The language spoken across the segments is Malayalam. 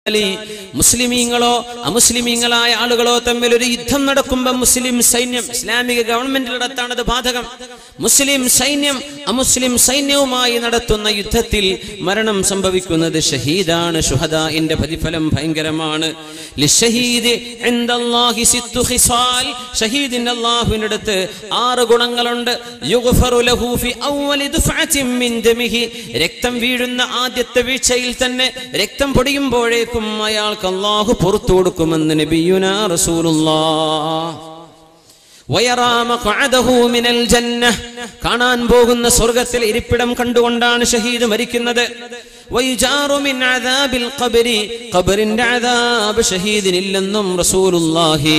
അലി മുസ്ലിമീങ്ങളോ അമുസ്ലിമീങ്ങളായ ആളുകളോ തമ്മിൽ ഒരു യുദ്ധം നടക്കുമ്പോൾ മുസ്ലിം സൈന്യം ഇസ്ലാമിക ഗവൺമെന്റിനടുത്താണ് അത് ബാധകം മുസ്ലിം സൈന്യം അമുസ്ലിം സൈന്യവുമായി നടത്തുന്ന യുദ്ധത്തിൽ മരണം സംഭവിക്കുന്നത് ഷഹീദാണ് ഷുഹദാഇന്റെ പ്രതിഫലം ഭയങ്കരമാണ് ലിശ്ശഹീദ് ഇൻദല്ലാഹി സിത്തു ഖിസാൽ ഷഹീദിന്റെ അല്ലാഹുവിന്റെ അടുത്ത് ആറ് ഗുണങ്ങളുണ്ട് യുഗ്ഫറു ലഹു ഫി അവ്വലി ദുഫഅത്തിൻ മിൻ ദമിഹി രക്തം വീഴുന്ന ആദ്യത്തെ വീഴ്ചയിൽ തന്നെ രക്തം പൊടിയുമ്പോഴേക്കും അയാൾക്ക് അല്ലാഹു പുറത്തു കൊടുക്കുമെന്ന് നബിയുനാ റസൂലുള്ളാഹ് വയറാ മഖഅദഹു മിനൽ ജന്ന കാണാൻ പോകുന്ന സ്വർഗത്തിൽ ഇരിപ്പിടം കണ്ടുകൊണ്ടാണ് ഷഹീദ് മരിക്കുന്നത് വയുജാറു മിൻ അദാബിൽ ഖബരി ഖബറിന്റെ അദാബ് ഷഹീദിനില്ലെന്നും റസൂലുള്ളാഹി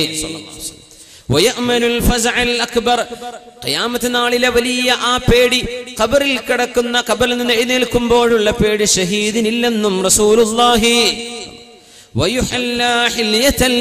വയഅമനുൽ ഫസഅൽ അക്ബർ ഖിയാമത്ത് നാളിലെ വലിയ ആ പേടി ഖബറിൽ കിടക്കുന്ന ഖബറിൽ നിന്ന് എഴുന്നേൽക്കുമ്പോഴുള്ള പേടി ഷഹീദിനില്ലെന്നും റസൂലുള്ളാഹി വയുഹല്ലാ ഹില്യത്തൽ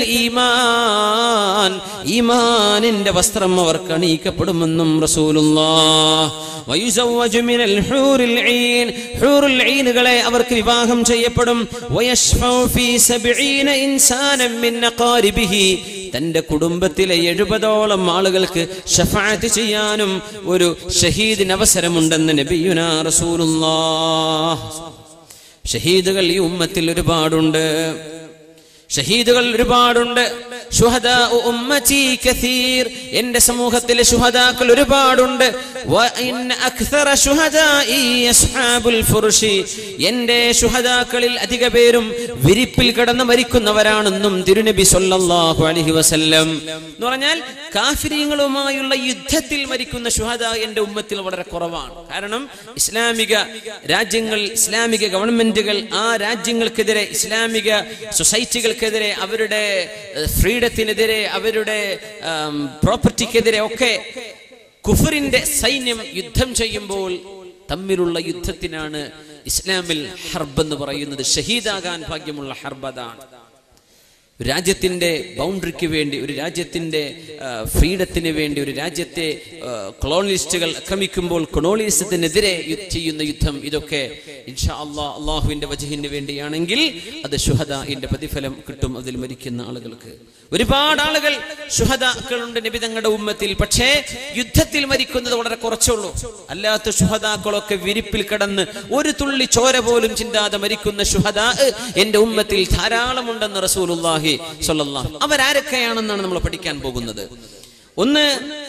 ഈമാൻ ഈമാനിന്റെ വസ്ത്രം അവർക്ക് അണിയിക്കപ്പെടുമെന്നും റസൂലുള്ളാഹ് വയുസവ്വജു മിനൽ ഹൂറിൽ ഈൻ ഹൂറുൽ ഈനുകളെ അവർക്ക് വിവാഹം ചെയ്യപ്പെടും വയശ്ഫഉ ഫീ സബ്ഈന ഇൻസാനൻ മിൻ അഖാരിബിഹി തന്റെ കുടുംബത്തിലെ എഴുപതോളം ആളുകൾക്ക് ഷഫാഅത്ത് ചെയ്യാനും ഒരു ഷഹീദിന് അവസരമുണ്ടെന്ന് നബിയുനാ റസൂലുള്ളാഹ് ഷഹീദുകൾ ഈ ഉമ്മത്തിൽ ഒരുപാടുണ്ട് ഷഹീദുകൾ ഒരുപാടുണ്ട് ശുഹദാ ഉമ്മത്തി കസീർ എന്റെ സമൂഹത്തിലെ ശുഹദാക്കൾ ഒരുപാടുണ്ട് വഇന്ന അക്സറ ശുഹദാഇ അസ്ഹാബുൽ ഫുർഷി എന്റെ ശുഹദാക്കളിൽ അധിക പേരും വിരിപ്പിൽ കിടന്ന് മരിക്കുന്നവരാണെന്നും തിരുനബി സല്ലല്ലാഹു അലൈഹി വസല്ലം എന്ന് പറഞ്ഞാൽ കാഫിരീങ്ങളുമായുള്ള യുദ്ധത്തിൽ മരിക്കുന്ന ശുഹദ എന്റെ ഉമ്മത്തിൽ വളരെ കുറവാണ് കാരണം ഇസ്ലാമിക രാജ്യങ്ങൾ ഇസ്ലാമിക ഗവൺമെന്റുകൾ ആ രാജ്യങ്ങൾക്കെതിരെ ഇസ്ലാമിക സൊസൈറ്റികൾക്കെതിരെ അവരുടെ ഫ്രീഡത്തിനെതിരെ അവരുടെ പ്രോപ്പർട്ടിക്കെതിരെ ഒക്കെ കുഫറിന്റെ സൈന്യം യുദ്ധം ചെയ്യുമ്പോൾ തമ്മിലുള്ള യുദ്ധത്തിനാണ് ഇസ്ലാമിൽ ഹർബ് എന്ന് പറയുന്നത് ഷഹീദാകാൻ ഭാഗ്യമുള്ള ഹർബ് അതാണ് ഒരു രാജ്യത്തിന്റെ ബൗണ്ടറിക്ക് വേണ്ടി ഒരു രാജ്യത്തിന്റെ ഫ്രീഡത്തിന് വേണ്ടി ഒരു രാജ്യത്തെ കൊളോണിയലിസ്റ്റുകൾ ആക്രമിക്കുമ്പോൾ കൊളോണിയലിസത്തിനെതിരെ യു- ചെയ്യുന്ന യുദ്ധം ഇതൊക്കെ ഇൻഷാ അള്ളാ അള്ളാഹുവിന്റെ വജഹിന് വേണ്ടിയാണെങ്കിൽ അത് ഷുഹദാന്റെ പ്രതിഫലം കിട്ടും അതിൽ മരിക്കുന്ന ആളുകൾക്ക് ഒരുപാട് ആളുകൾ ഷുഹദാക്കളുണ്ട് നബി തങ്ങളുടെ ഉമ്മത്തിൽ പക്ഷേ യുദ്ധത്തിൽ മരിക്കുന്നത് വളരെ കുറച്ചുള്ളൂ അല്ലാത്ത ഷുഹദാക്കളൊക്കെ വിരിപ്പിൽ കിടന്ന് ഒരു തുള്ളി ചോര പോലും ചിന്താതെ മരിക്കുന്ന ഷുഹദാ എന്റെ ഉമ്മത്തിൽ ധാരാളമുണ്ടെന്ന് റസൂലുള്ളാഹി സ്വല്ലല്ലാഹു അവരാരൊക്കെയാണെന്നാണ് നമ്മൾ പഠിക്കാൻ പോകുന്നത് ഒന്ന്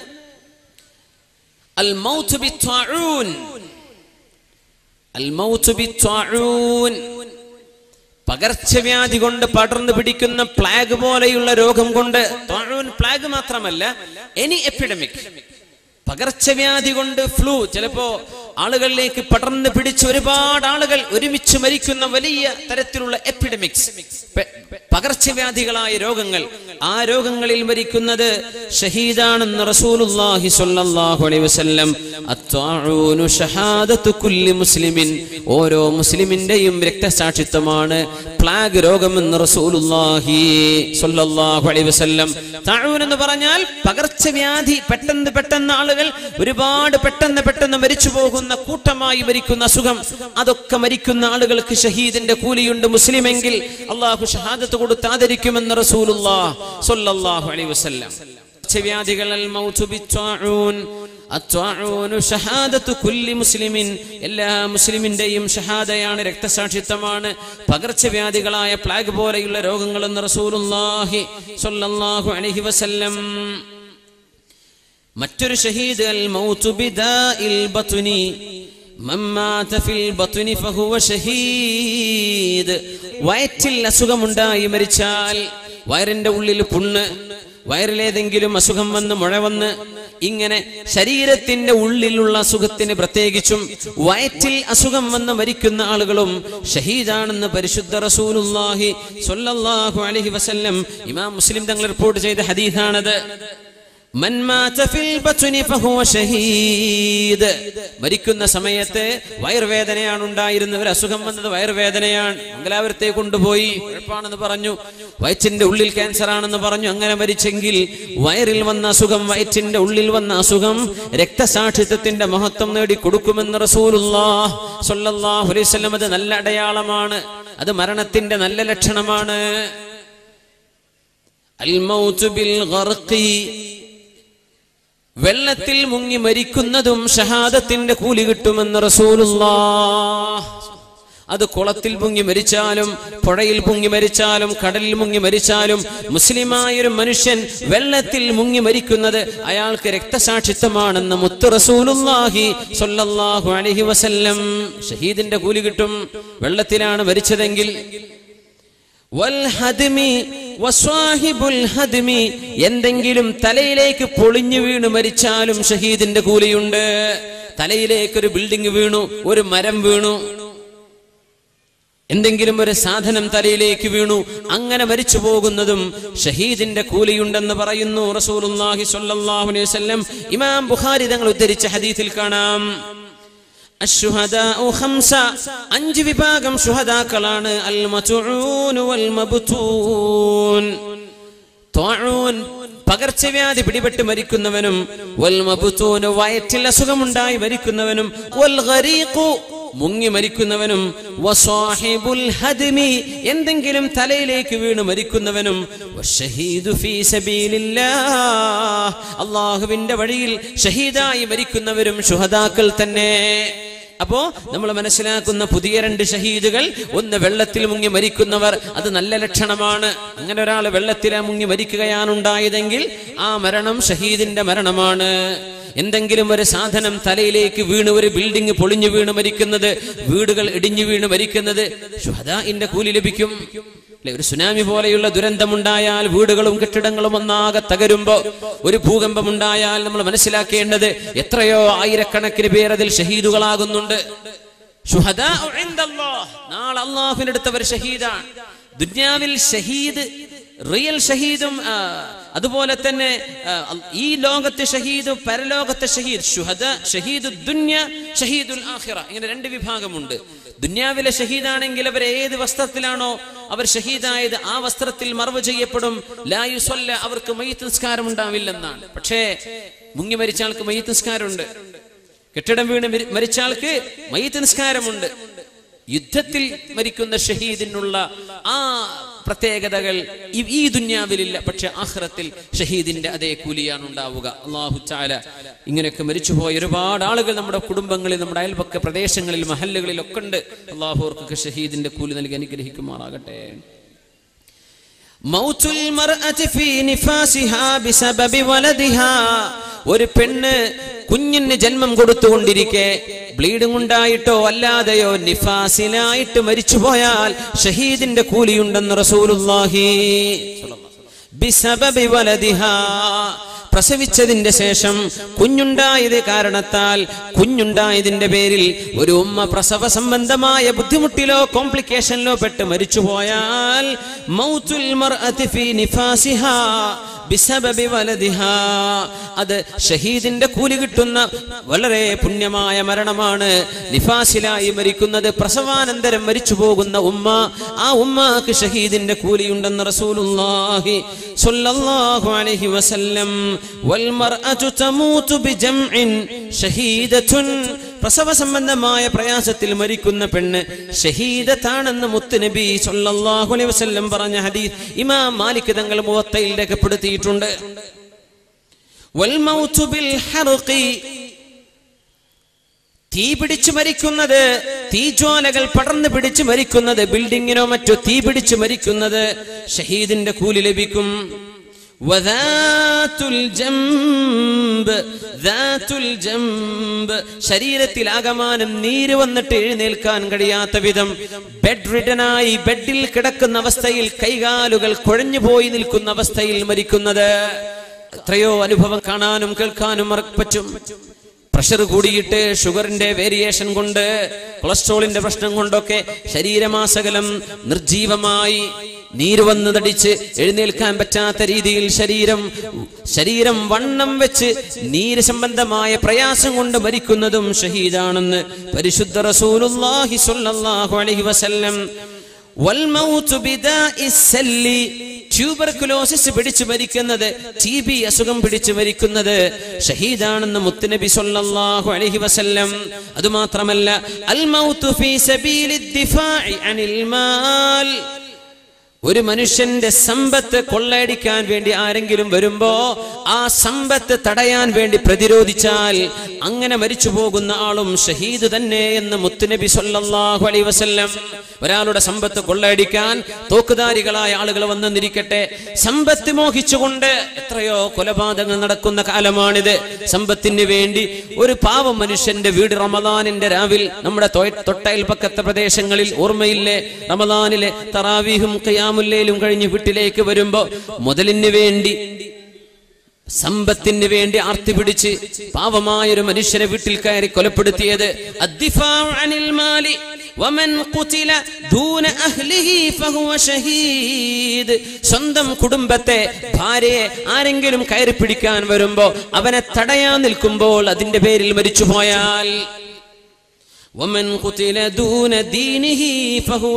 അൽ മൗത്ത് ബിത്വാഊൻ അൽ മൗത്ത് ബിത്വാഊൻ പകർച്ചവ്യാധി കൊണ്ട് പടർന്നു പിടിക്കുന്ന പ്ലാഗ് പോലെയുള്ള രോഗം കൊണ്ട് ത്വാഊൻ പ്ലാഗ് മാത്രമല്ല എനി എപ്പിഡമിക് പകർച്ചവ്യാധി കൊണ്ട് ഫ്ലൂ ചിലപ്പോ ആളുകളിലേക്ക് പടർന്നു പിടിച്ച് ഒരുപാട് ആളുകൾ ഒരുമിച്ച് മരിക്കുന്ന വലിയ തരത്തിലുള്ള എപ്പിഡമിക്സ് പകർച്ചവ്യാധികളായ രോഗങ്ങൾ ആ രോഗങ്ങളിൽ മരിക്കുന്നത് ഷഹീദാണെന്ന് റസൂലുള്ളാഹി സ്വല്ലല്ലാഹു അലൈഹി വസല്ലം അത്വാഊനു ഷഹാദത്തു കുല്ലി മുസ്ലിമിൻ ഓരോ മുസ്ലിമിന്റെയും രക്തസാക്ഷിത്വമാണ് പ്ലാഗ് രോഗമെന്ന് റസൂലുള്ളാഹി സ്വല്ലല്ലാഹു അലൈഹി വസല്ലം തഊൻ എന്ന് പറഞ്ഞാൽ പകർച്ചവ്യാധി പെട്ടെന്ന് പെട്ടെന്ന് ആളുകൾ ഒരുപാട് പെട്ടെന്ന് പെട്ടെന്ന് മരിച്ചു പോകുന്ന കൂട്ടമായി മരിക്കുന്ന അസുഖം അതൊക്കെ മരിക്കുന്ന ആളുകൾക്ക് ഷഹീദിന്റെ കൂലിയുണ്ട് മുസ്ലിമെങ്കിൽ അള്ളാഹു ഷഹാദത്ത് കൊടുത്ത് ആദരിക്കുമെന്ന് റസൂലുള്ളാഹ് സ്വല്ലല്ലാഹു അലൈഹി വസല്ലം പകർച്ചവ്യാധികൾ അൽ മൗതു ബിത്വാഊൻ അത്വാഊനു ഷഹാദത്തു കുല്ലി മുസ്ലിമിൻ എല്ലാ മുസ്ലിമിന്റെയും ഷഹാദയാണ് രക്തസാക്ഷിത്വമാണ് പകർച്ചവ്യാധികളായ പ്ലാഗ് പോലെയുള്ള രോഗങ്ങളെന്ന് റസൂലുള്ളാഹി സ്വല്ലല്ലാഹു അലൈഹി വസല്ലം മറ്റൊരു ഷഹീദ് അൽ മൗതു ബിദാഇൽ ബത്നി മൻ മാത ഫിൽ ബത്നി ഫഹുവ ഷഹീദ് വയറ്റിൽ അസുഖമുണ്ടായി മരിച്ചാൽ വയറിന്റെ ഉള്ളിൽ പുണ്ണ് വയറിലേതെങ്കിലും അസുഖം വന്ന് മുഴ വന്ന് ഇങ്ങനെ ശരീരത്തിന്റെ ഉള്ളിലുള്ള അസുഖത്തിന് പ്രത്യേകിച്ചും വയറ്റിൽ അസുഖം വന്ന് മരിക്കുന്ന ആളുകളും ഷഹീദാണെന്ന് പരിശുദ്ധ റസൂലുള്ളാഹി സ്വല്ലല്ലാഹു അലൈഹി വസല്ലം ഇമാം മുസ്ലിം തങ്ങൾ റിപ്പോർട്ട് ചെയ്ത ഹദീസാണത് മൻ മാത ഫിൽ ബത്നി ഫഹുവ ഷഹീദ് മരിക്കുന്ന സമയത്ത് വയറുവേദനയാണ് ഉണ്ടായിരുന്നത് ഒരു അസുഖം വന്നത് വയറുവേദനയാണ് മംഗലാപുരത്തെ കൊണ്ടുപോയി കുഴപ്പമാണെന്ന് പറഞ്ഞു വയറ്റിന്റെ ഉള്ളിൽ ക്യാൻസർ ആണെന്ന് പറഞ്ഞു അങ്ങനെ മരിച്ചെങ്കിൽ വയറിൽ വന്ന അസുഖം വയറ്റിന്റെ ഉള്ളിൽ വന്ന അസുഖം രക്തസാക്ഷിത്വത്തിന്റെ മഹത്വം നേടി കൊടുക്കുമെന്ന് റസൂലുള്ളാഹ് സ്വല്ലല്ലാഹു അലൈഹി വസല്ലം അത് നല്ല അടയാളമാണ് അത് മരണത്തിന്റെ നല്ല ലക്ഷണമാണ് അൽ മൗതു ബിൽ ഗർഖി വെള്ളത്തിൽ മുങ്ങി മരിക്കുന്നതും ഷഹാദത്തിന്റെ കൂലി കിട്ടുമെന്ന് റസൂലുള്ളാഹ് അത് കുളത്തിൽ മുങ്ങി മരിച്ചാലും പുഴയിൽ മുങ്ങി മരിച്ചാലും കടലിൽ മുങ്ങി മരിച്ചാലും മുസ്ലിമായൊരു മനുഷ്യൻ വെള്ളത്തിൽ മുങ്ങി മരിക്കുന്നത് അയാൾക്ക് രക്തസാക്ഷിത്വമാണെന്ന് മുത്തു റസൂലുള്ളാഹി സ്വല്ലല്ലാഹു അലൈഹി വസല്ലം ഷഹീദിന്റെ കൂലി കിട്ടും വെള്ളത്തിലാണ് മരിച്ചതെങ്കിൽ വൽഹദ്മി വസ്വാഹിബുൽ ഹദ്മി എന്തെങ്കിലും തലയിലേക്ക് പൊളിഞ്ഞു വീണ് മരിച്ചാലും ഷഹീദിന്റെ കൂലിയുണ്ട് തലയിലേക്ക് ഒരു ബിൽഡിംഗ് വീണു ഒരു മരം വീണു എന്തെങ്കിലും ഒരു സാധനം തലയിലേക്ക് വീണു അങ്ങനെ മരിച്ചു പോകുന്നതും ഷഹീദിന്റെ കൂലിയുണ്ടെന്ന് പറയുന്നു റസൂലുള്ളാഹി സ്വല്ലല്ലാഹു അലൈഹി വസല്ലം ഇമാം ബുഖാരി തങ്ങൾ ഉദ്ധരിച്ച ഹദീസിൽ കാണാം അശ്ശുഹദാഉ ഖംസ അഞ്ച് വിഭാഗം ശുഹദാക്കളാണ് അൽ മത്ഊൻ വൽ മബ്തൂൻ ത്വഊൻ പകർച്ചവ്യാധി പിടിപെട്ട് മരിക്കുന്നവനും വൽ മബ്തൂൻ വയറ്റിൽ അസുഖമുണ്ടായി മരിക്കുന്നവനും വൽ ഗരീഖു മുങ്ങി മരിക്കുന്നവനും വസ്വാഹിബുൽ ഹദ്മി എന്തെങ്കിലും തലയിലേക്ക് വീണ് മരിക്കുന്നവനും വശഹീദു ഫീ സബീലില്ലാഹ് അള്ളാഹുവിന്റെ വഴിയിൽ ഷഹീദായി മരിക്കുന്നവരും ശുഹദാക്കൾ തന്നെ അപ്പോ നമ്മൾ മനസ്സിലാക്കുന്ന പുതിയ രണ്ട് ഷഹീദുകൾ ഒന്ന് വെള്ളത്തിൽ മുങ്ങി മരിക്കുന്നവർ അത് നല്ല ലക്ഷണമാണ് അങ്ങനെ ഒരാൾ വെള്ളത്തിൽ മുങ്ങി മരിക്കുകയാണ് ഉണ്ടായതെങ്കിൽ ആ മരണം ഷഹീദിന്റെ മരണമാണ് എന്തെങ്കിലും ഒരു സാധനം തലയിലേക്ക് വീണ് ഒരു ബിൽഡിംഗ് പൊളിഞ്ഞു വീണ് മരിക്കുന്നത് വീടുകൾ ഇടിഞ്ഞു വീണ് മരിക്കുന്നത് ഷുഹദാഇന്റെ കൂലി ലഭിക്കും അല്ലെ ഒരു സുനാമി പോലെയുള്ള ദുരന്തമുണ്ടായാൽ വീടുകളും കെട്ടിടങ്ങളും ഒന്നാകെ തകരുമ്പോ ഒരു ഭൂകമ്പമുണ്ടായാൽ നമ്മൾ മനസ്സിലാക്കേണ്ടത് എത്രയോ ആയിരക്കണക്കിന് പേർ അതിൽ ഷഹീദുകളാകുന്നുണ്ട് ശുഹദാഉ ഇൻദല്ലാഹ്. നാളെ അള്ളാഹുവിന്റെ അടുത്തവർ ഷഹീദാണ് ദുന്യാവിൽ ഷഹീദ് റിയൽ ഷഹീദും ആ, അതുപോലെ തന്നെ ആ, ഈ ലോകത്തെ ഷഹീദ് പരലോകത്തെ ഷഹീദ് ഷുഹദ ഷഹീദ് ദുന്യ ഷഹീദുൽ ആഖിറ ഇങ്ങനെ രണ്ട് വിഭാഗമുണ്ട് ദുന്യാവിലെ ഷഹീദാണെങ്കിൽ അവർ ഏത് വസ്ത്രത്തിലാണോ അവർ ഷഹീദായത് ആ വസ്ത്രത്തിൽ മറവ് ചെയ്യപ്പെടും ലായുസ്വല്ല അവർക്ക് മയ്യത്ത് നിസ്കാരം ഉണ്ടാവില്ലെന്നാണ് പക്ഷേ മുങ്ങി മരിച്ച ആൾക്ക് മയ്യത്ത് നിസ്കാരമുണ്ട് കെട്ടിടം വീണ് മരി- മരിച്ച ആൾക്ക് മയ്യത്ത് നിസ്കാരമുണ്ട് യുദ്ധത്തിൽ മരിക്കുന്ന ഷഹീദിനുള്ള ആ പ്രത്യേകതകൾ ഈ- ഈ ദുന്യാവിലില്ല പക്ഷെ ആഹ്റത്തിൽ ഷഹീദിന്റെ അതേ കൂലിയാണ് ഉണ്ടാവുക അള്ളാഹു ചാല ഇങ്ങനെയൊക്കെ മരിച്ചുപോയ ഒരുപാട് ആളുകൾ നമ്മുടെ കുടുംബങ്ങളിൽ നമ്മുടെ അയൽപക്ക പ്രദേശങ്ങളിൽ മഹല്ലുകളിൽ ഒക്കെ ഉണ്ട് അള്ളാഹു അവർക്കൊക്കെ ഷഹീദിന്റെ കൂലി നൽകി അനുഗ്രഹിക്കുമാറാകട്ടെ മൗത്തുൽ മർഅതി ഫീ നിഫാസിഹാ ബിസബബി വലദിഹാ ഒരു പെണ്ണ് കുഞ്ഞിന് ജന്മം കൊടുത്തുകൊണ്ടിരിക്കെ ബ്ലീഡിംഗ് ഉണ്ടായിട്ടോ അല്ലാതെയോ നിഫാസിലായിട്ട് മരിച്ചുപോയാൽ ഷഹീദിന്റെ കൂലിയുണ്ടെന്ന് റസൂലുള്ളാഹി ബിസബബി വലദിഹാ പ്രസവിച്ചതിന്റെ ശേഷം കുഞ്ഞുണ്ടായത് കാരണത്താൽ കുഞ്ഞുണ്ടായതിന്റെ പേരിൽ ഒരു ഉമ്മ പ്രസവ സംബന്ധമായ ബുദ്ധിമുട്ടിലോ കോംപ്ലിക്കേഷനിലോ പെട്ട് മരിച്ചുപോയാൽ മൗത്തുൽ മർഅതി ഫീ നിഫാസിഹാ ബിസബബി വലദിഹാ അത് ഷഹീദിന്റെ കൂലി കിട്ടുന്ന വളരെ പുണ്യമായ മരണമാണ് നിഫാസിലായി മരിക്കുന്നത് പ്രസവാനന്തരം മരിച്ചു പോകുന്ന ഉമ്മ ആ ഉമ്മാക്ക് ഷഹീദിന്റെ കൂലിയുണ്ടെന്ന് റസൂലുള്ളാഹി സ്വല്ലല്ലാഹു അലൈഹി വസല്ലം വൽ മർഅതു തമൂതു ബിജംഇൻ ഷഹീദത്തുൻ പ്രസവ സംബന്ധമായ പ്രയാസത്തിൽ മരിക്കുന്ന പെണ്ണ് ഷഹീദത്താണെന്ന് മുത്തുനബി സല്ലല്ലാഹു അലൈഹി വസല്ലം പറഞ്ഞ ഹദീസ് ഇമാം മാലിക് തങ്ങൾ മുവത്തയിൽ രേഖപ്പെടുത്തിയിട്ടുണ്ട് വൽ മൗതു ബിൽ ഹർഖി തീ പിടിച്ചു മരിക്കുന്നത് തീജ്വാലകൾ പടർന്നു പിടിച്ചു മരിക്കുന്നത് ബിൽഡിങ്ങിനോ മറ്റോ തീ പിടിച്ചു മരിക്കുന്നത് ഷഹീദിന്റെ കൂലി ലഭിക്കും വദാത്തുൽ ജംബ് ദാത്തുൽ ജംബ് ശരീരത്തിൽ ആകമാനം നീര് വന്നിട്ട് എഴുന്നേൽക്കാൻ കഴിയാത്ത വിധം ബെഡ് റിഡനായി ബെഡിൽ കിടക്കുന്ന അവസ്ഥയിൽ കൈകാലുകൾ കുഴഞ്ഞു പോയി നിൽക്കുന്ന അവസ്ഥയിൽ മരിക്കുന്നത് എത്രയോ അനുഭവം കാണാനും കേൾക്കാനും മറ- പറ്റും പ്രഷർ കൂടിയിട്ട് ഷുഗറിന്റെ വേരിയേഷൻ കൊണ്ട് കൊളസ്ട്രോളിന്റെ പ്രശ്നം കൊണ്ടൊക്കെ ശരീരമാസകലം നിർജീവമായി നീര് വന്ന് തടിച്ച് എഴുന്നേൽക്കാൻ പറ്റാത്ത രീതിയിൽ ശരീരം ശരീരം വണ്ണം വെച്ച് നീര് സംബന്ധമായ പ്രയാസം കൊണ്ട് മരിക്കുന്നതും ഷഹീദാണെന്ന് പരിശുദ്ധ റസൂലുള്ളാഹി സ്വല്ലല്ലാഹു അലൈഹി വസല്ലം വൽമൗതു ബിദാഇ സല്ലി ട്യൂബർകുലോസിസ് പിടിച്ചു മരിക്കുന്നത് ടി ബി അസുഖം പിടിച്ചു മരിക്കുന്നത് ഷഹീദാണെന്ന് മുത്തുനബി സല്ലല്ലാഹു അലൈഹി വസല്ലം അതുമാത്രമല്ല അൽ മൗതു ഫീ സബീലി ദിഫാഇ അനിൽ മാൽ ഒരു മനുഷ്യന്റെ സമ്പത്ത് കൊള്ളയടിക്കാൻ വേണ്ടി ആരെങ്കിലും വരുമ്പോ ആ സമ്പത്ത് തടയാൻ വേണ്ടി പ്രതിരോധിച്ചാൽ അങ്ങനെ മരിച്ചു പോകുന്ന ആളും ഷഹീദ് തന്നെ എന്ന് മുത്തുനബി സല്ലല്ലാഹു അലൈഹി വസല്ലം ഒരാളുടെ സമ്പത്ത് കൊള്ളയടിക്കാൻ തോക്കുധാരികളായ ആളുകൾ വന്നെന്നിരിക്കട്ടെ സമ്പത്ത് മോഹിച്ചുകൊണ്ട് എത്രയോ കൊലപാതകങ്ങൾ നടക്കുന്ന കാലമാണിത് സമ്പത്തിന് വേണ്ടി ഒരു പാവം മനുഷ്യന്റെ വീട് റമദാനിന്റെ രാവിൽ നമ്മുടെ തൊ- തൊട്ടയൽപക്കത്തെ പ്രദേശങ്ങളിൽ ഓർമ്മയില്ലേ റമദാനിലെ തറാവീഹും ഖിയാമുല്ലയിലും കഴിഞ്ഞ് വീട്ടിലേക്ക് വരുമ്പോ മുതലിന് വേണ്ടി സമ്പത്തിന് വേണ്ടി ആർത്തി പിടിച്ച് പാവമായ ഒരു മനുഷ്യനെ വീട്ടിൽ കയറി കൊലപ്പെടുത്തിയത് അദ്ദിഫാഉ അനിൽ മാലി വമൻ ഖുതില ദൂന അഹ്ലിഹി ഫഹുവ ഷഹീദ് സ്വന്തം കുടുംബത്തെ ഭാര്യയെ ആരെങ്കിലും കയറി പിടിക്കാൻ വരുമ്പോ അവനെ തടയാൻ നിൽക്കുമ്പോൾ അതിന്റെ പേരിൽ മരിച്ചുപോയാൽ ومن قتل دون دينه فهو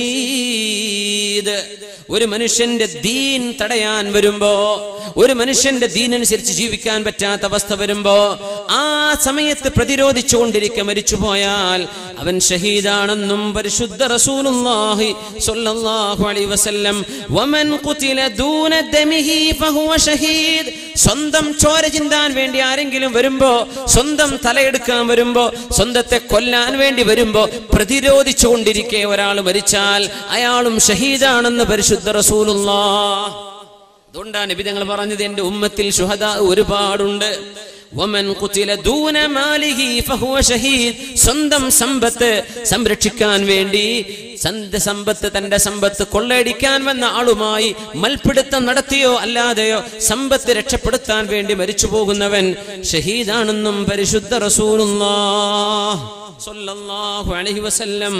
شهيد ഒരു മനുഷ്യന്റെ ദീൻ തടയാൻ വരുമ്പോ ഒരു മനുഷ്യന്റെ ദീനനുസരിച്ച് ജീവിക്കാൻ പറ്റാത്ത അവസ്ഥ വരുമ്പോ ആ സമയത്ത് പ്രതിരോധിച്ചുകൊണ്ടിരിക്കെ മരിച്ചുപോയാൽ അവൻ ഷഹീദാണെന്നും പരിശുദ്ധ റസൂലുള്ളാഹി സ്വല്ലല്ലാഹു അലൈഹി വസല്ലം വമൻ ഖുതില ദൂന ദമിഹി ഫഹുവ ഷഹീദ് സ്വന്തം ചോര ചിന്താൻ വേണ്ടി ആരെങ്കിലും വരുമ്പോ സ്വന്തം തലയെടുക്കാൻ വരുമ്പോ സ്വന്തത്തെ കൊല്ലാൻ വേണ്ടി വരുമ്പോ പ്രതിരോധിച്ചു കൊണ്ടിരിക്കെ ഒരാൾ മരിച്ചാൽ അയാളും ഷഹീദാണെന്ന് പരിശുദ്ധ റസൂലുള്ളാ അതുകൊണ്ടാണ് നബി ഞങ്ങൾ പറഞ്ഞത് എന്റെ ഉമ്മത്തിൽ ശുഹദ ഒരുപാടുണ്ട് വമൻ ഖുതില ദൂന മാലിഹി ഫഹുവ ഷഹീദ് സ്വന്തം സമ്പത്ത് സംരക്ഷിക്കാൻ വേണ്ടി സന്ത സമ്പത്ത് തന്റെ സമ്പത്ത് കൊള്ളയടിക്കാൻ വന്ന ആളുമായി മൽപിടുത്തം നടത്തിയോ അല്ലാതെയോ സമ്പത്ത് രക്ഷപ്പെടുത്താൻ വേണ്ടി മരിച്ചു പോകുന്നവൻ ഷഹീദാണെന്നും പരിശുദ്ധ റസൂലുള്ളാഹ് സ്വല്ലല്ലാഹു അലൈഹി വസല്ലം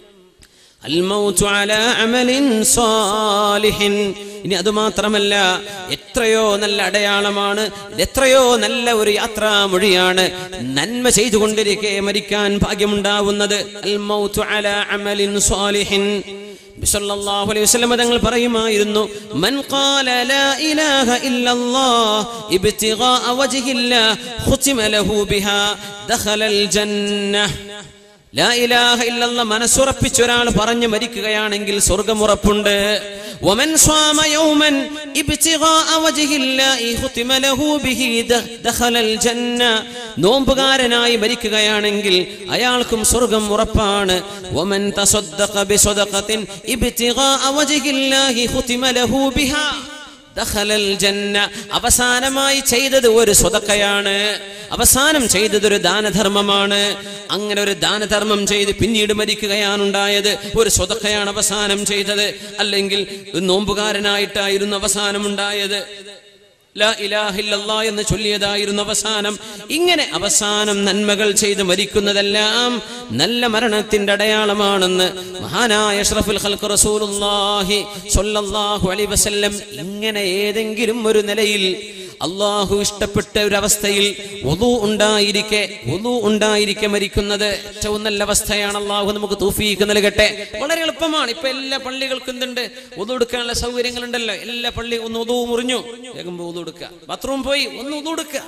الموت على عمل صالح ഇനി അത് മാത്രമല്ല എത്രയോ നല്ല അടയാളമാണ് ഇത് എത്രയോ നല്ല ഒരു യാത്രാമൊഴിയാണ് നന്മ ചെയ്തുകൊണ്ടിരിക്കെ മരിക്കാൻ ഭാഗ്യമുണ്ടാവുന്നത് അൽ മൗതു അലാ അമലിൻ സ്വാലിഹിൻ നബി സല്ലല്ലാഹു അലൈഹി വസല്ലം തങ്ങൾ പറയുമായിരുന്നു മൻ ഖാല ലാ ഇലാഹ ഇല്ലല്ലാഹ് ഇബ്തിഗാഅ വജ്ഹില്ലാഹ് ഖുതിമ ലഹു ബിഹാ ദഖലൽ ജന്നഹ് ലാ ഇലാഹ ഇല്ലല്ല മനസ്സുറപ്പിച്ച ഒരാൾ പറഞ്ഞു മരിക്കുകയാണെങ്കിൽ സ്വർഗമുറപ്പുണ്ട് വമൻ സ്വാമ യൗമൻ ഇബ്തിഗാഅ വജ്ഹില്ലാഹി ഖുതിമ ലഹു ബിഹി ദ- ദഖലൽ ജന്ന നോമ്പുകാരനായി മരിക്കുകയാണെങ്കിൽ അയാൾക്കും സ്വർഗം ഉറപ്പാണ് വമൻ തസദ്ദഖ ബിസദഖത്തിൻ ഇബ്തിഗാഅ വജ്ഹില്ലാഹി ഖുതിമ ലഹു ബിഹാ ദഖലൽ ജന്ന അവസാനമായി ചെയ്തത് ഒരു സ്വതക്കയാണ് അവസാനം ചെയ്തത് ഒരു ദാനധർമ്മമാണ് അങ്ങനെ ഒരു ദാനധർമ്മം ചെയ്ത് പിന്നീട് മരിക്കുകയാണ് ഉണ്ടായത് ഒരു സ്വതക്കയാണ് അവസാനം ചെയ്തത് അല്ലെങ്കിൽ ഒരു നോമ്പുകാരനായിട്ടായിരുന്നു അവസാനം ഉണ്ടായത് ലാ ഇലാഹ ഇല്ലല്ലാ എന്ന് ചൊല്ലിയതായിരുന്നു അവസാനം ഇങ്ങനെ അവസാനം നന്മകൾ ചെയ്ത് മരിക്കുന്നതെല്ലാം നല്ല മരണത്തിന്റെ അടയാളമാണെന്ന് മഹാനായ അഷ്റഫുൽ ഖൽഖ് റസൂലുള്ളാഹി സ്വല്ലല്ലാഹു അലൈഹി വസല്ലം ഇങ്ങനെ ഏതെങ്കിലും ഒരു നിലയിൽ അള്ളാഹു ഇഷ്ടപ്പെട്ട ഒരു അവസ്ഥയിൽ ഒതു ഉണ്ടായിരിക്കെ ഒതു ഉണ്ടായിരിക്കെ മരിക്കുന്നത് ഏറ്റവും നല്ല അവസ്ഥയാണ് അള്ളാഹു നമുക്ക് തൂഫീക്ക് നൽകട്ടെ വളരെ എളുപ്പമാണ് ഇപ്പൊ എല്ലാ പള്ളികൾക്കും എന്തുണ്ട് ഒതു എടുക്കാനുള്ള സൗകര്യങ്ങളുണ്ടല്ലോ എല്ലാ പള്ളി ഒന്ന് ഒതു മുറിഞ്ഞു വേഗം ഒതു എടുക്കുക ബാത്റൂം പോയി ഒന്ന് ഒതു എടുക്കുക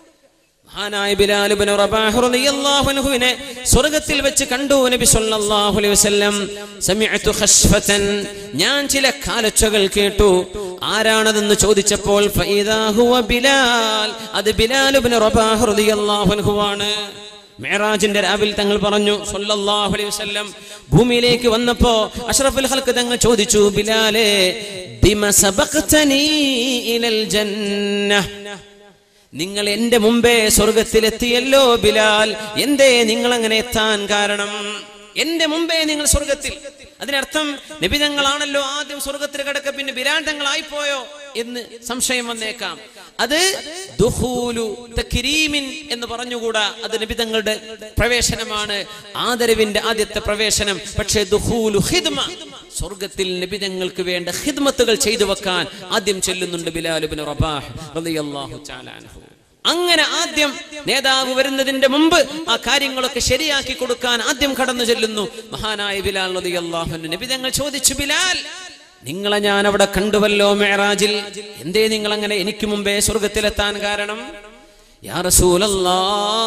മഹാനായ ബിലാൽ ഇബ്നു റബാഹ് റളിയല്ലാഹു അൻഹുവിനെ സ്വർഗ്ഗത്തിൽ വെച്ച് കണ്ടു നബി സല്ലല്ലാഹു അലൈഹി വസല്ലം സമിഅതു ഖശ്ഫതൻ ഞാൻ ചില കാലൊച്ചകൾ കേട്ടു ആരാണതെന്ന് ചോദിച്ചപ്പോൾ ഫഇദാ ഹുവ ബിലാൽ അത് ബിലാൽ ഇബ്നു റബാഹ് റളിയല്ലാഹു അൻഹുവാണ് മെഹറാജിന്റെ രാവിൽ തങ്ങൾ പറഞ്ഞു സല്ലല്ലാഹു അലൈഹി വസല്ലം ഭൂമിയിലേക്ക് വന്നപ്പോ അഷ്റഫുൽ ഖൽക്ക് തങ്ങൾ ചോദിച്ചു ബിലാലേ ബിമ സബഖ്തനീ ഇലൽ ജന്നഹ് നിങ്ങൾ എന്റെ മുമ്പേ സ്വർഗത്തിലെത്തിയല്ലോ ബിലാൽ എന്തേ നിങ്ങൾ അങ്ങനെ എത്താൻ കാരണം എന്റെ മുമ്പേ നിങ്ങൾ സ്വർഗത്തിൽ അതിനർത്ഥം നബി തങ്ങളാണല്ലോ ആദ്യം സ്വർഗത്തിൽ കിടക്ക പിന്നെ ബിലാൽ തങ്ങളായിപ്പോയോ എന്ന് സംശയം വന്നേക്കാം അത് ദുഹൂലു തക്രീമിൻ എന്ന് പറഞ്ഞുകൂടാ അത് നബി തങ്ങളുടെ പ്രവേശനമാണ് ആദരവിന്റെ ആദ്യത്തെ പ്രവേശനം പക്ഷേ ദുഹൂലു ഹിദ്മ സ്വർഗത്തിൽ നബി തങ്ങൾക്ക് വേണ്ട ഹിദ്മത്തുകൾ ചെയ്തു വെക്കാൻ ആദ്യം ചെല്ലുന്നുണ്ട് ബിലാലുബിൻ റബാഹ് റളിയല്ലാഹു തആല അൻഹു അങ്ങനെ ആദ്യം നേതാവ് വരുന്നതിന്റെ മുമ്പ് ആ കാര്യങ്ങളൊക്കെ ശരിയാക്കി കൊടുക്കാൻ ആദ്യം കടന്നു ചെല്ലുന്നു മഹാനായ ബിലാൽ റളിയല്ലാഹു അൻഹു നബി തങ്ങൾ ചോദിച്ചു ബിലാൽ നിങ്ങളെ ഞാൻ അവിടെ കണ്ടുവല്ലോ മേറാജിൽ എന്തേ നിങ്ങൾ അങ്ങനെ എനിക്ക് മുമ്പേ സ്വർഗത്തിലെത്താൻ കാരണം യാ റസൂലല്ലാ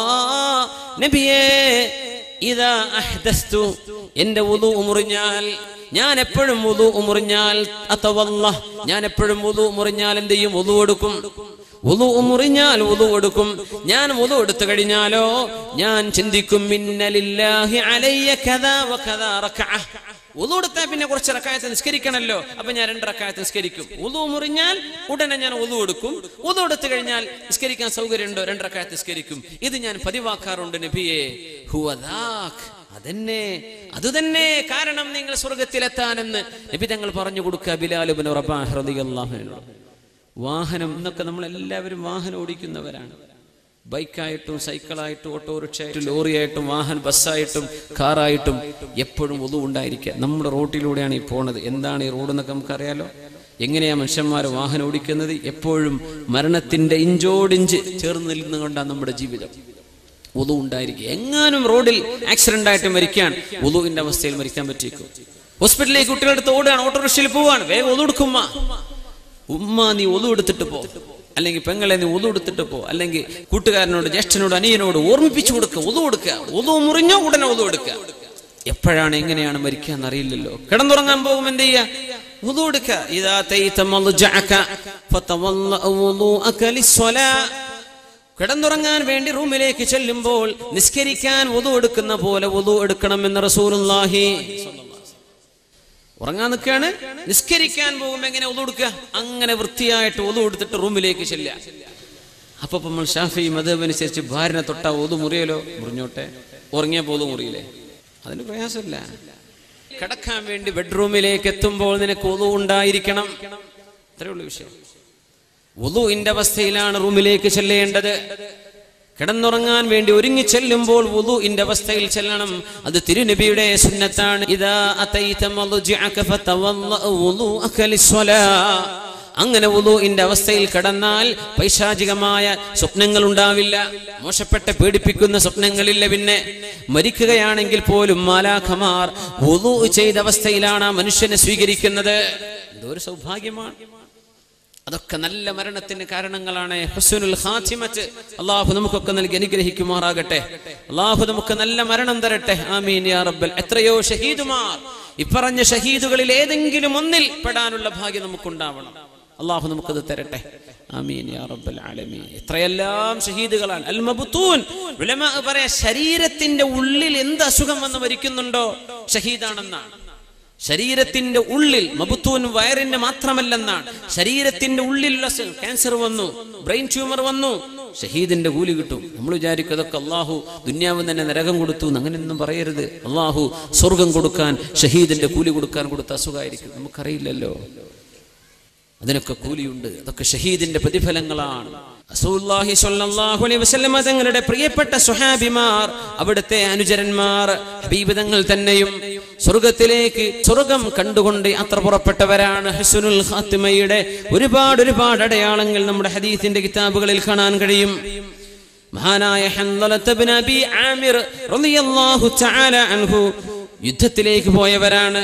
നബിയേ ഇതാ അഹ്ദസ്തു എന്റെ ഉദു മുറിഞ്ഞാൽ ഞാൻ എപ്പോഴും ഉദു മുറിഞ്ഞാൽ അതവല്ല ഞാൻ എപ്പോഴും ഉദു മുറിഞ്ഞാൽ എന്ത് ചെയ്യും ഉദു എടുക്കും ഉദു മുറിഞ്ഞാൽ ഉദു എടുക്കും ഞാൻ ഉദു എടുത്തു കഴിഞ്ഞാലോ ഞാൻ ചിന്തിക്കും മിന്നലില്ലാഹി അലയ്യ കഥാ വ കഥാ റക്അ ഉദു എടുത്താൽ പിന്നെ കുറച്ച് റക്കായത്ത് നിസ്കരിക്കണമല്ലോ അപ്പൊ ഞാൻ രണ്ട് റക്കായത്ത് നിസ്കരിക്കും ഉദു മുറിഞ്ഞാൽ ഉടനെ ഞാൻ ഉദു എടുക്കും ഉദു എടുത്തു കഴിഞ്ഞാൽ നിസ്കരിക്കാൻ സൗകര്യമുണ്ടോ രണ്ട് റക്കായത്ത് നിസ്കരിക്കും ഇത് ഞാൻ പതിവാക്കാറുണ്ട് നബിയെ ഹുവദാഖ് അതന്നെ അതുതന്നെ കാരണം നിങ്ങൾ സ്വർഗത്തിലെത്താനെന്ന് നബി തങ്ങൾ പറഞ്ഞു കൊടുക്കുക ബിലാലുബിൻ റബാഹ് റളിയല്ലാഹുവിനോട് വാഹനം ഇന്നൊക്കെ നമ്മൾ എല്ലാവരും വാഹനം ഓടിക്കുന്നവരാണ് ബൈക്കായിട്ടും സൈക്കിളായിട്ടും ഓട്ടോറിക്ഷയായിട്ടും ലോറിയായിട്ടും വാഹന ബസ്സായിട്ടും കാറായിട്ടും എപ്പോഴും ഒതു ഉണ്ടായിരിക്കുക നമ്മുടെ റോട്ടിലൂടെയാണ് ഈ പോണത് എന്താണ് ഈ റോഡ് എന്നൊക്കെ നമുക്കറിയാലോ എങ്ങനെയാ മനുഷ്യന്മാർ വാഹനം ഓടിക്കുന്നത് എപ്പോഴും മരണത്തിന്റെ ഇഞ്ചോടിഞ്ച് ചേർന്ന് നിന്നുകൊണ്ടാണ് നമ്മുടെ ജീവിതം ഉതു ഉണ്ടായിരിക്കുക എങ്ങാനും റോഡിൽ ആക്സിഡന്റ് ആയിട്ട് മരിക്കാൻ ഉതുവിന്റെ അവസ്ഥയിൽ മരിക്കാൻ പറ്റിയേക്കും ഹോസ്പിറ്റലിലേക്ക് കുട്ടികളെടുത്ത് ഓടുകയാണ് ഓട്ടോറിക്ഷയിൽ പോവാണ് വേഗം ഒതു എടുക്കുമ്മ ഉമ്മ നീ ഒതു എടുത്തിട്ട് പോ അല്ലെങ്കിൽ പെങ്ങളെ നീ ഒതു എടുത്തിട്ട് പോ അല്ലെങ്കിൽ കൂട്ടുകാരനോട് ജ്യേഷ്ഠനോട് അനിയനോട് ഓർമ്മിപ്പിച്ചു കൊടുക്കുക ഒതു കൊടുക്കുക ഒതു മുറിഞ്ഞോ ഉടനെ ഒതു എടുക്കുക എപ്പോഴാണ് എങ്ങനെയാണ് മരിക്കാന്ന് അറിയില്ലല്ലോ കിടന്നുറങ്ങാൻ പോകും എന്ത് ചെയ്യാ ഒതു എടുക്കുക ഇതാ തൈത മൽജഅക ഫതവല്ല വുളൂഅക ലിസ്സലാ കിടന്നുറങ്ങാൻ വേണ്ടി റൂമിലേക്ക് ചെല്ലുമ്പോൾ നിസ്കരിക്കാൻ ഒതു എടുക്കുന്ന പോലെ ഒതു എടുക്കണം എന്ന് റസൂലുള്ളാഹി ഉറങ്ങാൻ നിൽക്കുകയാണ് നിസ്കരിക്കാൻ പോകുമ്പോ എങ്ങനെ ഒതു കൊടുക്കുക അങ്ങനെ വൃത്തിയായിട്ട് ഒതു എടുത്തിട്ട് റൂമിലേക്ക് ചെല്ലുക അപ്പൊ ഇപ്പൊ നമ്മൾ ഷാഫി മതബ് അനുസരിച്ച് ഭാര്യനെ തൊട്ട ഒതു മുറിയലോ മുറിഞ്ഞോട്ടെ ഉറങ്ങിയ പോതു മുറിയില്ലേ അതിന് പ്രയാസമില്ല കിടക്കാൻ വേണ്ടി ബെഡ്റൂമിലേക്ക് എത്തുമ്പോൾ നിനക്ക് ഒതു ഉണ്ടായിരിക്കണം അത്രേ ഉള്ളൂ വിഷയം വുളുവിന്റെ അവസ്ഥയിലാണ് റൂമിലേക്ക് ചെല്ലേണ്ടത് കിടന്നുറങ്ങാൻ വേണ്ടി ഒരുങ്ങി ചെല്ലുമ്പോൾ വുളുവിന്റെ അവസ്ഥയിൽ ചെല്ലണം അത് തിരുനബിയുടെ സുന്നത്താണ് ഇതാ അതൈത മൽജഅക ഫതവല്ല വുളുഅക ലിസ്സലാ അങ്ങനെ വുളുവിന്റെ അവസ്ഥയിൽ കിടന്നാൽ പൈശാചികമായ സ്വപ്നങ്ങൾ ഉണ്ടാവില്ല മോശപ്പെട്ട പേടിപ്പിക്കുന്ന സ്വപ്നങ്ങളില്ല പിന്നെ മരിക്കുകയാണെങ്കിൽ പോലും മാലാഖമാർ വുളു ചെയ്ത അവസ്ഥയിലാണ് ആ മനുഷ്യനെ സ്വീകരിക്കുന്നത് എന്തോ സൗഭാഗ്യമാണ് അതൊക്കെ നല്ല മരണത്തിന് കാരണങ്ങളാണ് ഹുസ്നുൽ ഖാത്തിമത്ത് അള്ളാഹു നമുക്കൊക്കെ നൽകി അനുഗ്രഹിക്കുമാറാകട്ടെ അള്ളാഹു നമുക്ക് നല്ല മരണം തരട്ടെ ആമീൻ യാ റബ്ബൽ എത്രയോ ഷഹീദുമാർ ഇപ്പറഞ്ഞ ഷഹീദുകളിൽ ഏതെങ്കിലും ഒന്നിൽ പെടാനുള്ള ഭാഗ്യം നമുക്കുണ്ടാവണം അള്ളാഹു നമുക്കത് തരട്ടെ ആമീൻ യാ റബ്ബൽ ആലമീൻ എത്രയെല്ലാം ഷഹീദുകളാണ് അൽ മബ്തൂൻ ഉലമാ പറയാ ശരീരത്തിന്റെ ഉള്ളിൽ എന്ത് അസുഖം വന്ന് മരിക്കുന്നുണ്ടോ ഷഹീദാണെന്നാണ് ശരീരത്തിന്റെ ഉള്ളിൽ മബുത്തൂൻ വയറിന്റെ മാത്രമല്ലെന്നാണ് ശരീരത്തിന്റെ ഉള്ളിലുള്ള അസുഖം ക്യാൻസർ വന്നു ബ്രെയിൻ ട്യൂമർ വന്നു ഷഹീദിന്റെ കൂലി കിട്ടും നമ്മൾ വിചാരിക്കും അതൊക്കെ അള്ളാഹു ദുന്യാവ് തന്നെ നരകം കൊടുത്തു എന്ന് അങ്ങനെയൊന്നും പറയരുത് അള്ളാഹു സ്വർഗം കൊടുക്കാൻ ഷഹീദിന്റെ കൂലി കൊടുക്കാൻ കൊടുത്ത അസുഖമായിരിക്കും നമുക്കറിയില്ലല്ലോ അതിനൊക്കെ കൂലിയുണ്ട് അതൊക്കെ ഷഹീദിന്റെ പ്രതിഫലങ്ങളാണ് റസൂലുള്ളാഹി സ്വല്ലല്ലാഹു അലൈഹി വസല്ലമ തങ്ങളുടെ പ്രിയപ്പെട്ട സുഹാബിമാർ അവിടുത്തെ അനുചരന്മാർ ഹബീബ് തങ്ങൾ തന്നെയും സ്വർഗത്തിലേക്ക് സ്വർഗം കണ്ടുകൊണ്ട് യാത്ര പുറപ്പെട്ടവരാണ് ഹസുനുൽ ഖാത്തിമയുടെ ഒരുപാട് ഒരുപാട് അടയാളങ്ങൾ നമ്മുടെ ഹദീസിന്റെ കിതാബുകളിൽ കാണാൻ കഴിയും മഹാനായ ഹൻദലത്ത് ഇബ്നു അബി ആമിർ റളിയല്ലാഹു തആല അൻഹു യുദ്ധത്തിലേക്ക് പോയവരാണ്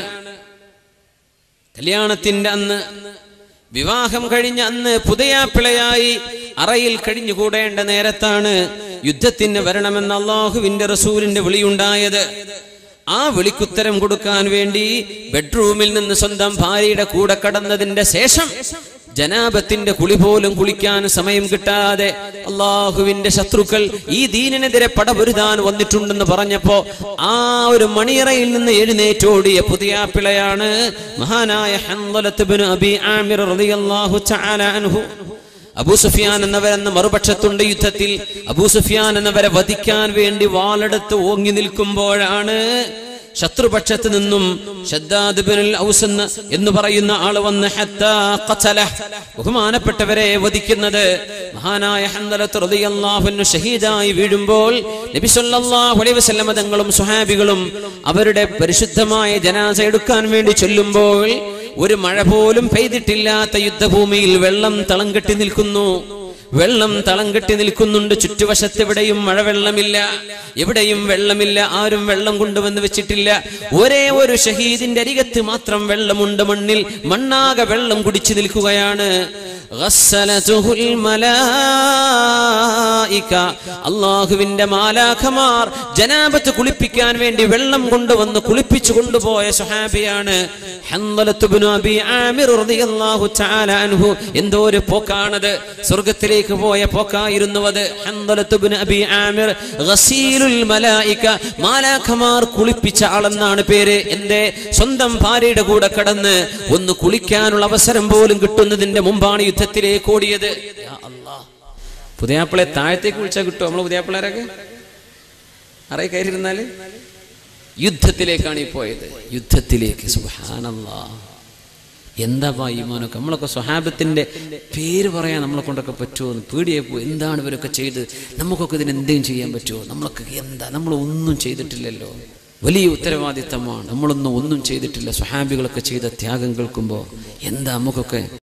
കല്യാണത്തിന്റെ അന്ന് വിവാഹം കഴിഞ്ഞ അന്ന് പുതയാപ്പിളയായി അറയിൽ കഴിഞ്ഞുകൂടേണ്ട നേരത്താണ് യുദ്ധത്തിന് വരണമെന്ന അള്ളാഹുവിന്റെ റസൂലിന്റെ വിളിയുണ്ടായത് ആ വിളിക്കുത്തരം കൊടുക്കാൻ വേണ്ടി ബെഡ്റൂമിൽ നിന്ന് സ്വന്തം ഭാര്യയുടെ കൂടെ കടന്നതിന്റെ ശേഷം ജനാപത്തിന്റെ കുളി പോലും കുളിക്കാൻ സമയം കിട്ടാതെ അള്ളാഹുവിന്റെ ശത്രുക്കൾ ഈ ദീനിനെതിരെ പടപൊരുതാൻ വന്നിട്ടുണ്ടെന്ന് പറഞ്ഞപ്പോ ആ ഒരു മണിയറയിൽ നിന്ന് എഴുന്നേറ്റോടിയ പുതിയ പിളയാണ് മഹാനായ ഹൻദലത്ത് ബിൻ അബി ആമിർ റളിയല്ലാഹു തആല അൻഹു അബൂ സുഫിയാൻ എന്നവരെന്ന മറുപക്ഷത്തുണ്ട് യുദ്ധത്തിൽ അബൂ സുഫിയാൻ എന്നവരെ വധിക്കാൻ വേണ്ടി വാളെടുത്ത് ഓങ്ങി നിൽക്കുമ്പോഴാണ് ശത്രുപക്ഷത്ത് നിന്നും ഷദ്ദാദ് ബിനുൽ ഔസ് എന്ന് എന്ന് പറയുന്ന ആള് വന്ന് ഹത്താ ഖതല ബഹുമാനപ്പെട്ടവരെ വധിക്കുന്നത് മഹാനായ ഹൻദലത്ത് റളിയല്ലാഹു അൻഹു ഷഹീദായി വീഴുമ്പോൾ നബി സല്ലല്ലാഹു അലൈഹി വസല്ലമ തങ്ങളും സ്വഹാബികളും അവരുടെ പരിശുദ്ധമായ ജനാസ എടുക്കാൻ വേണ്ടി ചൊല്ലുമ്പോൾ ഒരു മഴ പോലും പെയ്തിട്ടില്ലാത്ത യുദ്ധഭൂമിയിൽ വെള്ളം തളം കെട്ടി നിൽക്കുന്നു വെള്ളം തളം കെട്ടി നിൽക്കുന്നുണ്ട് ചുറ്റുവശത്ത് എവിടെയും മഴവെള്ളമില്ല എവിടെയും വെള്ളമില്ല ആരും വെള്ളം കൊണ്ടുവന്ന് വെച്ചിട്ടില്ല ഒരേ ഒരു ഷഹീദിന്റെ അരികത്ത് മാത്രം വെള്ളമുണ്ട് മണ്ണിൽ മണ്ണാകെ വെള്ളം കുടിച്ചു നിൽക്കുകയാണ് ഗസ്സലതുഹുൽ മലായിക. അള്ളാഹുവിന്റെ മാലാഖമാർ ജനാബത്ത് കുളിപ്പിക്കാൻ വേണ്ടി വെള്ളം കൊണ്ടുവന്ന് കുളിപ്പിച്ചു കൊണ്ടുപോയ സുഹാബിയാണ് ഹൻദലത്ത് ഇബ്നു അബി ആമിർ റളിയല്ലാഹു തആല അൻഹു എന്തോ ഒരു പോക്കാണത് സ്വർഗത്തിലേക്ക് പോയ പോക്കായിരുന്നു അത് ഹൻദലത്ത് ഇബ്നു അബി ആമിർ ഗസീലുൽ മലായിക മാലാഖമാർ കുളിപ്പിച്ച ആളെന്നാണ് പേര് എന്റെ സ്വന്തം ഭാര്യയുടെ കൂടെ കടന്ന് ഒന്ന് കുളിക്കാനുള്ള അവസരം പോലും കിട്ടുന്നതിന്റെ മുമ്പാണ് യുദ്ധത്തിലേക്ക് ഓടിയത് യാ അല്ലാ. പുതിയാപ്പിളെ താഴത്തേക്ക് വിളിച്ചാൽ കിട്ടുമോ നമ്മളെ പുതിയാപ്പിളരൊക്കെ അറേ കയറിയിരുന്നാല് യുദ്ധത്തിലേക്കാണ് ഈ പോയത് യുദ്ധത്തിലേക്ക് സുഹാനല്ലാ എന്താ ഈമാനൊക്കെ നമ്മളൊക്കെ സ്വഹാബത്തിന്റെ പേര് പറയാൻ നമ്മളെ കൊണ്ടൊക്കെ പറ്റുമോ എന്ന് പേടിയായി പോയി എന്താണ് ഇവരൊക്കെ ചെയ്ത് നമുക്കൊക്കെ ഇതിന് എന്തെങ്കിലും ചെയ്യാൻ പറ്റുമോ നമ്മളൊക്കെ എന്താ നമ്മൾ ഒന്നും ചെയ്തിട്ടില്ലല്ലോ വലിയ ഉത്തരവാദിത്തമാണ് നമ്മളൊന്നും ഒന്നും ചെയ്തിട്ടില്ല സ്വഹാബികളൊക്കെ ചെയ്ത ത്യാഗം കേൾക്കുമ്പോൾ എന്താ നമുക്കൊക്കെ